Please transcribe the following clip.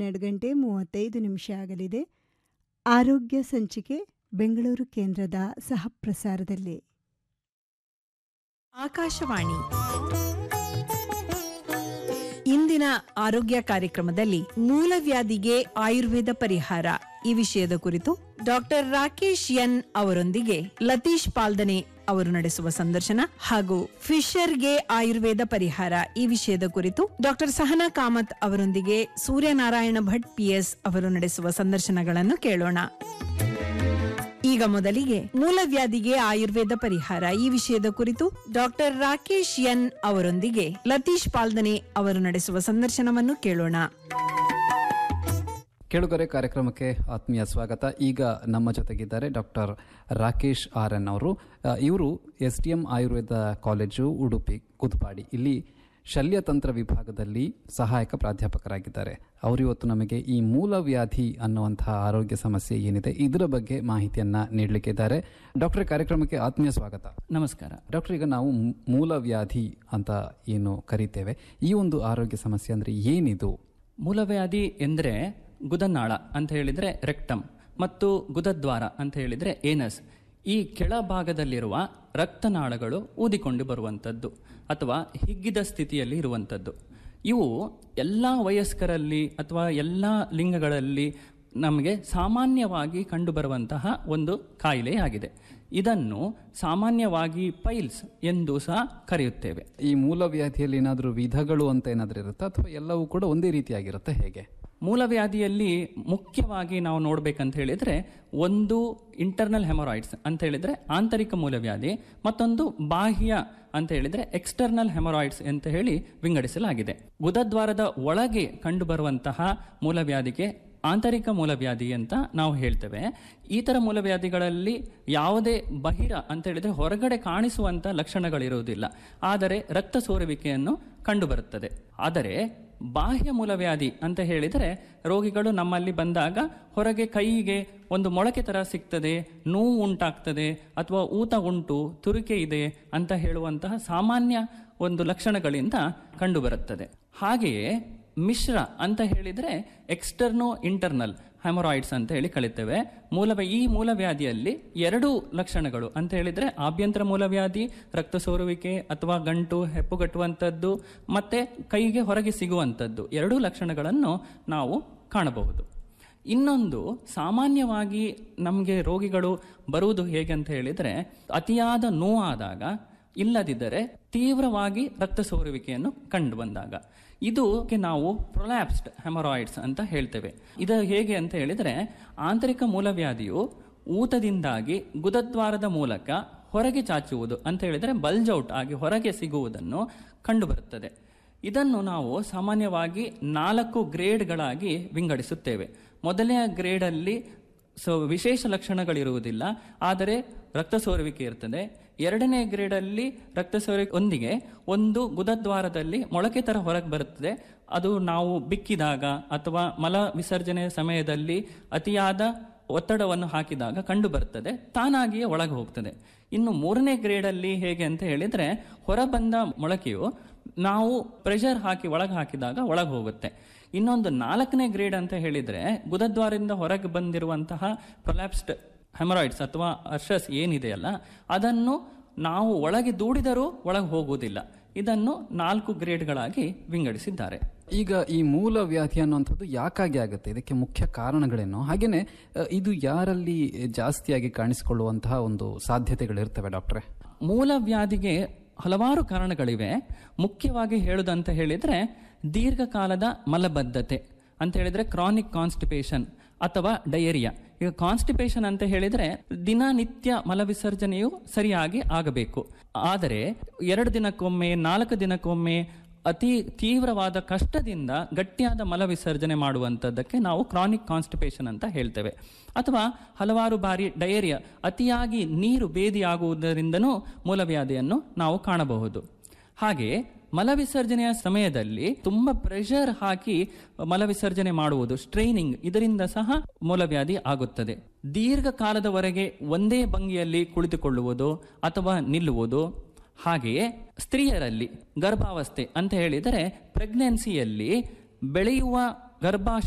ಹನ್ನೆರಡು ಗಂಟೆ ಮೂವತ್ತೈದು ನಿಮಿಷ ಆಗಲಿದೆ ಆರೋಗ್ಯ ಸಂಚಿಕೆ ಬೆಂಗಳೂರು ಕೇಂದ್ರದ ಸಹಪ್ರಸಾರದಲ್ಲಿ ಆಕಾಶವಾಣಿ ಇಂದಿನ ಆರೋಗ್ಯ ಕಾರ್ಯಕ್ರಮದಲ್ಲಿ ಮೂಲವ್ಯಾಧಿಗೆ ಆಯುರ್ವೇದ ಪರಿಹಾರ ಈ ವಿಷಯದ ಕುರಿತು ಡಾಕ್ಟರ್ ರಾಕೇಶ್ ಎನ್ ಅವರೊಂದಿಗೆ ಲತೀಶ್ ಪಾಲ್ದನೆ ಅವರು ನಡೆಸುವ ಸಂದರ್ಶನ ಹಾಗೂ ಫಿಶರ್ಗೆ ಆಯುರ್ವೇದ ಪರಿಹಾರ ಈ ವಿಷಯದ ಕುರಿತು ಡಾಕ್ಟರ್ ಸಹನಾ ಕಾಮತ್ ಅವರೊಂದಿಗೆ ಸೂರ್ಯನಾರಾಯಣ ಭಟ್ ಪಿಎಸ್ ಅವರು ನಡೆಸುವ ಸಂದರ್ಶನಗಳನ್ನು ಕೇಳೋಣ ಈಗ ಮೊದಲಿಗೆ ಮೂಲವ್ಯಾಧಿಗೆ ಆಯುರ್ವೇದ ಪರಿಹಾರ ಈ ವಿಷಯದ ಕುರಿತು ಡಾಕ್ಟರ್ ರಾಕೇಶ್ ಎನ್ ಅವರೊಂದಿಗೆ ಲತೀಶ್ ಪಾಲ್ದನೆ ಅವರು ನಡೆಸುವ ಸಂದರ್ಶನವನ್ನು ಕೇಳೋಣ ಕೇಳುಗರೆ ಕಾರ್ಯಕ್ರಮಕ್ಕೆ ಆತ್ಮೀಯ ಸ್ವಾಗತ ಈಗ ನಮ್ಮ ಜೊತೆಗಿದ್ದಾರೆ ಡಾಕ್ಟರ್ ರಾಕೇಶ್ ಆರ್ ಎನ್ ಅವರು ಅ, ಇವರು S D M Ayurveda college Udupi Kudpadi ಇಲ್ಲಿ ಶಲ್ಯತಂತ್ರ ವಿಭಾಗದಲ್ಲಿ ಸಹಾಯಕ ಪ್ರಾಧ್ಯಾಪಕರಾಗಿದ್ದಾರೆ ಅವರು ಇವತ್ತು ನಮಗೆ ಈ ಮೂಲವ್ಯಾಧಿ ಅನ್ನುವಂತಹ ಆರೋಗ್ಯ ಸಮಸ್ಯೆ ಏನಿದೆ ಇದರ ಬಗ್ಗೆ ಮಾಹಿತಿಯನ್ನ ನೀಡಲಿಕ್ಕಿದ್ದಾರೆ ಡಾಕ್ಟರ್ ಕಾರ್ಯಕ್ರಮಕ್ಕೆ ಆತ್ಮೀಯ ಸ್ವಾಗತ ನಮಸ್ಕಾರ ಡಾಕ್ಟರ್ ಈಗ ನಾವು ಮೂ- ಮೂಲವ್ಯಾಧಿ ಅಂತ ಏನು ಕರಿತೇವೆ ಈ ಒಂದು ಆರೋಗ್ಯ ಸಮಸ್ಯೆ ಅಂದ್ರೆ ಏನಿದು ಮೂಲವ್ಯಾಧಿ ಎಂದರೆ ಗುದನಾಳ ಅಂತ ಹೇಳಿದರೆ ರೆಕ್ಟಮ್ ಮತ್ತು ಗುದದ್ವಾರ ಅಂತ ಹೇಳಿದರೆ ಏನಸ್ ಈ ಕೆಳಭಾಗದಲ್ಲಿರುವ ರಕ್ತನಾಳಗಳು ಊದಿಕೊಂಡು ಬರುವಂಥದ್ದು ಅಥವಾ ಹಿಗ್ಗಿದ ಸ್ಥಿತಿಯಲ್ಲಿ ಇರುವಂಥದ್ದು ಇವು ಎಲ್ಲ ವಯಸ್ಕರಲ್ಲಿ ಅಥವಾ ಎಲ್ಲ ಲಿಂಗಗಳಲ್ಲಿ ನಮಗೆ ಸಾಮಾನ್ಯವಾಗಿ ಕಂಡುಬರುವಂತಹ ಒಂದು ಕಾಯಿಲೆಯಾಗಿದೆ ಇದನ್ನು ಸಾಮಾನ್ಯವಾಗಿ ಪೈಲ್ಸ್ ಎಂದು ಸಹ ಕರೆಯುತ್ತೇವೆ ಈ ಮೂಲವ್ಯಾಧಿಯಲ್ಲಿ ಏನಾದರೂ ವಿಧಗಳು ಅಂತ ಏನಾದರೂ ಇರುತ್ತಾ ಅಥವಾ ಎಲ್ಲವೂ ಕೂಡ ಒಂದೇ ರೀತಿಯಾಗಿರುತ್ತೆ ಹೇಗೆ ಮೂಲವ್ಯಾಧಿಯಲ್ಲಿ ಮುಖ್ಯವಾಗಿ ನಾವು ನೋಡ್ಬೇಕಂತ ಹೇಳಿದ್ರೆ ಒಂದು ಇಂಟರ್ನಲ್ ಹೆಮೊರಾಯ್ಡ್ಸ್ ಅಂತ ಹೇಳಿದ್ರೆ ಆಂತರಿಕ ಮೂಲವ್ಯಾಧಿ ಮತ್ತೊಂದು ಬಾಹ್ಯ ಅಂತ ಹೇಳಿದ್ರೆ ಎಕ್ಸ್ಟರ್ನಲ್ ಹೆಮೊರಾಯ್ಡ್ಸ್ ಅಂತ ಹೇಳಿ ವಿಂಗಡಿಸಲಾಗಿದೆ ಗುದದ್ವಾರದ ಒಳಗೆ ಕಂಡುಬರುವಂತಹ ಮೂಲವ್ಯಾಧಿಗೆ ಆಂತರಿಕ ಮೂಲವ್ಯಾಧಿ ಅಂತ ನಾವು ಹೇಳ್ತೇವೆ ಈ ಥರ ಮೂಲವ್ಯಾಧಿಗಳಲ್ಲಿ ಯಾವುದೇ ಬಹಿರ ಅಂತ ಹೇಳಿದ್ರೆ ಹೊರಗಡೆ ಕಾಣಿಸುವಂಥ ಲಕ್ಷಣಗಳಿರುವುದಿಲ್ಲ ಆದರೆ ರಕ್ತ ಸೋರುವಿಕೆಯನ್ನು ಕಂಡುಬರುತ್ತದೆ ಆದರೆ ಬಾಹ್ಯ ಮೂಲವ್ಯಾಧಿ ಅಂತ ಹೇಳಿದರೆ ರೋಗಿಗಳು ನಮ್ಮಲ್ಲಿ ಬಂದಾಗ ಹೊರಗೆ ಕೈಗೆ ಒಂದು ಮೊಳಕೆ ಥರ ಸಿಗ್ತದೆ ನೋವು ಉಂಟಾಗ್ತದೆ ಅಥವಾ ಊತ ಉಂಟು ತುರಿಕೆ ಇದೆ ಅಂತ ಹೇಳುವಂತಹ ಸಾಮಾನ್ಯ ಒಂದು ಲಕ್ಷಣಗಳಿಂದ ಕಂಡುಬರುತ್ತದೆ ಹಾಗೆಯೇ ಮಿಶ್ರ ಅಂತ ಹೇಳಿದರೆ ಎಕ್ಸ್ಟರ್ನೋ ಇಂಟರ್ನಲ್ ಹೆಮೊರಾಯ್ಡ್ಸ್ ಅಂತ ಹೇಳಿ ಕಲಿತೇವೆ ಮೂಲವ ಈ ಮೂಲವ್ಯಾಧಿಯಲ್ಲಿ ಎರಡು ಲಕ್ಷಣಗಳು ಅಂತ ಹೇಳಿದರೆ ಆಭ್ಯಂತರ ಮೂಲವ್ಯಾಧಿ ರಕ್ತ ಸೋರುವಿಕೆ ಅಥವಾ ಗಂಟು ಹೆಪ್ಪುಗಟ್ಟುವಂಥದ್ದು ಮತ್ತೆ ಕೈಗೆ ಹೊರಗೆ ಸಿಗುವಂಥದ್ದು ಎರಡೂ ಲಕ್ಷಣಗಳನ್ನು ನಾವು ಕಾಣಬಹುದು ಇನ್ನೊಂದು ಸಾಮಾನ್ಯವಾಗಿ ನಮಗೆ ರೋಗಿಗಳು ಬರುವುದು ಹೇಗೆ ಅಂತ ಹೇಳಿದರೆ ಅತಿಯಾದ ನೋವಾದಾಗ ಇಲ್ಲದಿದ್ದರೆ ತೀವ್ರವಾಗಿ ರಕ್ತ ಸೋರುವಿಕೆಯನ್ನು ಕಂಡು ಬಂದಾಗ ಇದಕ್ಕೆ ನಾವು ಪ್ರೊಲ್ಯಾಪ್ಸ್ಡ್ ಹೆಮರಾಯ್ಡ್ಸ್ ಅಂತ ಹೇಳ್ತೇವೆ ಇದು ಹೇಗೆ ಅಂತ ಹೇಳಿದರೆ ಆಂತರಿಕ ಮೂಲವ್ಯಾಧಿಯು ಊತದಿಂದಾಗಿ ಗುದದ್ವಾರದ ಮೂಲಕ ಹೊರಗೆ ಚಾಚುವುದು ಅಂತ ಹೇಳಿದರೆ ಬಲ್ಜೌಟ್ ಆಗಿ ಹೊರಗೆ ಸಿಗುವುದನ್ನು ಕಂಡುಬರುತ್ತದೆ ಇದನ್ನು ನಾವು ಸಾಮಾನ್ಯವಾಗಿ ನಾಲ್ಕು ಗ್ರೇಡ್ಗಳಾಗಿ ವಿಂಗಡಿಸುತ್ತೇವೆ ಮೊದಲನೆಯ ಗ್ರೇಡಲ್ಲಿ ಸೊ ವಿಶೇಷ ಲಕ್ಷಣಗಳಿರುವುದಿಲ್ಲ ಆದರೆ ರಕ್ತ ಸೋರುವಿಕೆ ಇರ್ತದೆ ಎರಡನೇ ಗ್ರೇಡಲ್ಲಿ ರಕ್ತ ಸೋರುವಿಕೆ ಒಂದಿಗೆ ಒಂದು ಗುದದ್ವಾರದಲ್ಲಿ ಮೊಳಕೆ ಥರ ಹೊರಗೆ ಬರುತ್ತದೆ ಅದು ನಾವು ಬಿಕ್ಕಿದಾಗ ಅಥವಾ ಮಲ ವಿಸರ್ಜನೆ ಸಮಯದಲ್ಲಿ ಅತಿಯಾದ ಒತ್ತಡವನ್ನು ಹಾಕಿದಾಗ ಕಂಡು ಬರ್ತದೆ ತಾನಾಗಿಯೇ ಒಳಗೆ ಹೋಗ್ತದೆ ಇನ್ನು ಮೂರನೇ ಗ್ರೇಡಲ್ಲಿ ಹೇಗೆ ಅಂತ ಹೇಳಿದರೆ ಹೊರಬಂದ ಮೊಳಕೆಯು ನಾವು ಪ್ರೆಷರ್ ಹಾಕಿ ಒಳಗೆ ಹಾಕಿದಾಗ ಒಳಗೆ ಹೋಗುತ್ತೆ ಇನ್ನೊಂದು ನಾಲ್ಕನೇ ಗ್ರೇಡ್ ಅಂತ ಹೇಳಿದರೆ ಗುದದ್ವಾರದಿಂದ ಹೊರಗೆ ಬಂದಿರುವಂತಹ ಪ್ರೊಲ್ಯಾಪ್ಸ್ಡ್ ಹೆಮರಾಯ್ಡ್ಸ್ ಅಥವಾ ಅರ್ಷಸ್ ಏನಿದೆಯಲ್ಲ ಅದನ್ನು ನಾವು ಒಳಗೆ ದೂಡಿದರೂ ಒಳಗೆ ಹೋಗುವುದಿಲ್ಲ ಇದನ್ನು ನಾಲ್ಕು ಗ್ರೇಡ್ಗಳಾಗಿ ವಿಂಗಡಿಸಿದ್ದಾರೆ ಈಗ ಈ ಮೂಲವ್ಯಾಧಿ ಅನ್ನುವಂಥದ್ದು ಯಾಕಾಗಿ ಆಗುತ್ತೆ ಇದಕ್ಕೆ ಮುಖ್ಯ ಕಾರಣಗಳೇನು ಹಾಗೇನೆ ಅ, ಇದು ಯಾರಲ್ಲಿ ಜಾಸ್ತಿಯಾಗಿ ಕಾಣಿಸಿಕೊಳ್ಳುವಂತಹ ಒಂದು ಸಾಧ್ಯತೆಗಳಿರ್ತವೆ ಡಾಕ್ಟ್ರೆ ಮೂಲವ್ಯಾಧಿಗೆ ಹಲವಾರು ಕಾರಣಗಳಿವೆ ಮುಖ್ಯವಾಗಿ ಹೇಳುದಂತ ಹೇಳಿದರೆ ದೀರ್ಘಕಾಲದ ಮಲಬದ್ಧತೆ ಅಂತ ಹೇಳಿದ್ರೆ ಕ್ರಾನಿಕ್ ಕಾನ್ಸ್ಟಿಪೇಷನ್ ಅಥವಾ ಡಯೇರಿಯಾ ಈಗ ಕಾನ್ಸ್ಟಿಪೇಷನ್ ಅಂತ ಹೇಳಿದ್ರೆ ದಿನನಿತ್ಯ ಮಲವಿಸರ್ಜನೆಯು ಸರಿಯಾಗಿ ಆಗಬೇಕು ಆದರೆ ಎರಡು ದಿನಕ್ಕೊಮ್ಮೆ ನಾಲ್ಕು ದಿನಕ್ಕೊಮ್ಮೆ ಅತಿ ತೀವ್ರವಾದ ಕಷ್ಟದಿಂದ ಗಟ್ಟಿಯಾದ ಮಲ ವಿಸರ್ಜನೆ ಮಾಡುವಂಥದ್ದಕ್ಕೆ ನಾವು ಕ್ರಾನಿಕ್ ಕಾನ್ಸ್ಟಿಪೇಷನ್ ಅಂತ ಹೇಳ್ತೇವೆ ಅಥವಾ ಹಲವಾರು ಬಾರಿ ಡಯೇರಿಯಾ ಅತಿಯಾಗಿ ನೀರು ಬೇದಿಯಾಗುವುದರಿಂದನೂ ಮೂಲವ್ಯಾಧಿಯನ್ನು ನಾವು ಕಾಣಬಹುದು ಹಾಗೆ ಮಲವಿಸರ್ಜನೆಯ ಸಮಯದಲ್ಲಿ ತುಂಬ ಪ್ರೆಷರ್ ಹಾಕಿ ಮಲವಿಸರ್ಜನೆ ಮಾಡುವುದು ಸ್ಟ್ರೈನಿಂಗ್ ಇದರಿಂದ ಸಹ ಮೂಲವ್ಯಾಧಿ ಆಗುತ್ತದೆ ದೀರ್ಘಕಾಲದವರೆಗೆ ಒಂದೇ ಭಂಗಿಯಲ್ಲಿ ಕುಳಿತುಕೊಳ್ಳುವುದು ಅಥವಾ ನಿಲ್ಲುವುದು ಹಾಗೆಯೇ ಸ್ತ್ರೀಯರಲ್ಲಿ ಗರ್ಭಾವಸ್ಥೆ ಅಂತ ಹೇಳಿದರೆ ಪ್ರೆಗ್ನೆನ್ಸಿಯಲ್ಲಿ ಬೆಳೆಯುವ ಗರ್ಭಾಶಯ